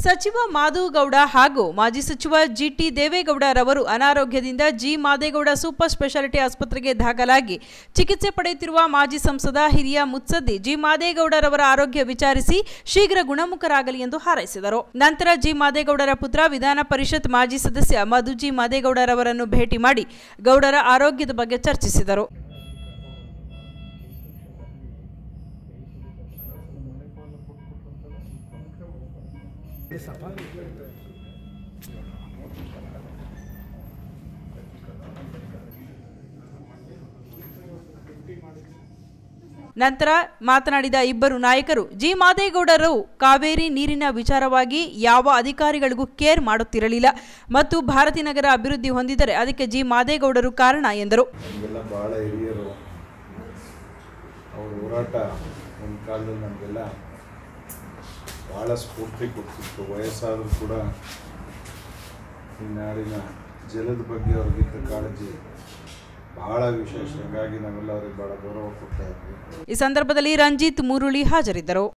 ಸಚಿವ ಮಾಧುಗೌಡ ಹಾಗೂ ಮಾಜಿ ಸಚಿವ ಜಿಟಿ ದೇವೇಗೌಡರವರು ಅನಾರೋಗ್ಯದಿಂದ ಜಿ ಮಾದೇಗೌಡ ಸೂಪರ್ ಸ್ಪೆಷಾಲಿಟಿ ಆಸ್ಪತ್ರೆಗೆ ದಾಖಲಾಗಿ ಚಿಕಿತ್ಸೆ ಪಡೆಯುತ್ತಿರುವ ಮಾಜಿ ಸಂಸದ ಹಿರಿಯ ಮುತ್ಸದ್ದಿ ಜಿ ಮಾದೇಗೌಡರವರ ಆರೋಗ್ಯ ವಿಚಾರಿಸಿ ಶೀಘ್ರ ಗುಣಮುಖರಾಗಲಿ ಎಂದು ಹಾರೈಸಿದರು ನಂತರ ಜಿ ಮಾದೇಗೌಡರ ಪುತ್ರ ವಿಧಾನ ಪರಿಷತ್ ಮಾಜಿ ಸದಸ್ಯ ಮಧು ಜಿ ಮಾದೇಗೌಡರವರನ್ನು ಭೇಟಿ ಮಾಡಿ ಗೌಡರ ಆರೋಗ್ಯದ ಬಗ್ಗೆ ಚರ್ಚಿಸಿದರು ನಂತರ ಮಾತನಾಡಿದ ಇಬ್ಬರು ನಾಯಕರು ಜಿ ಮಾದೇಗೌಡರು ಕಾವೇರಿ ನೀರಿನ ವಿಚಾರವಾಗಿ ಯಾವ ಅಧಿಕಾರಿಗಳಿಗೂ ಕೇರ್ ಮಾಡುತ್ತಿರಲಿಲ್ಲ ಮತ್ತು ಭಾರತೀನಗರ ಅಭಿವೃದ್ಧಿ ಹೊಂದಿದರೆ ಅದಕ್ಕೆ ಜಿ ಮಾದೇಗೌಡರು ಕಾರಣ ಎಂದರು ನಮಗೆಲ್ಲ ಭಾಳ ಹಿರಿಯರು ಅವ್ರ ಹೋರಾಟ ಒಂದು ಕಾಲದಲ್ಲಿ ನಮಗೆಲ್ಲ ಭಾಳ ಸ್ಫೂರ್ತಿ ಕೊಡ್ತಿತ್ತು ವಯಸ್ಸಾದರೂ ಕೂಡ ಈ ನಾಡಿನ ಜಲದ ಬಗ್ಗೆ ಅವ್ರಿಗಿದ್ದ ಕಾಳಜಿ ಭಾಳ ವಿಶೇಷ ಹಾಗಾಗಿ ನಾವೆಲ್ಲ ಅವ್ರಿಗೆ ಭಾಳ ಗೌರವ ಕೊಡ್ತಾ ಇದ್ವಿ ಈ ಸಂದರ್ಭದಲ್ಲಿ ರಂಜಿತ್ ಮುರುಳಿ ಹಾಜರಿದ್ದರು